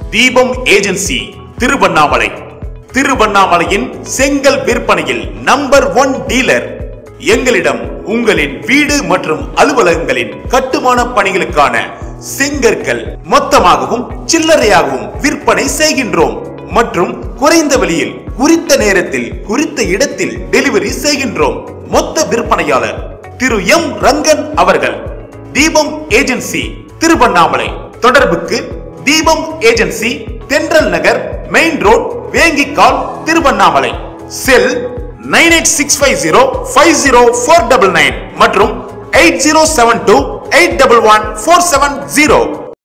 தீபம் ஏஜென்சி திருவண்ணாமலை திருவண்ணாமலையின் செங்கல் விற்பனையில் நம்பர் ஒன் டீலர் எங்களிடம் உங்களின் வீடு மற்றும் அலுவலகங்களின் கட்டுமான பணிகளுக்கான செங்கற்கள் மொத்தமாகவும் சில்லறையாகவும் விற்பனை செய்கின்றோம் மற்றும் குறைந்த விலையில் குறித்த நேரத்தில் குறித்த இடத்தில் டெலிவரி செய்கின்றோம் மொத்த விற்பனையாளர் திரு எம் ரங்கன் அவர்கள் தீபம் ஏஜென்சி திருவண்ணாமலை தொடர்புக்கு Deepam agency Thendral Nagar main road Vengikkal Tiruvannamalai cell nine eight six five zero five zero four double nine மற்றும் eight zero seven two eight double one four seven zero